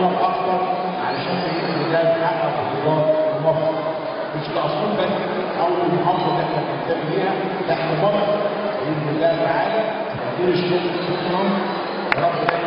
ونتدرب اكتر علشان باذن الله نحقق بطولات في مصر مش كاسيوط بس او المحافظه اللي احنا بننتمي ليها لا في مصر باذن الله تعالى كل الشكر شكرا يا رب دايما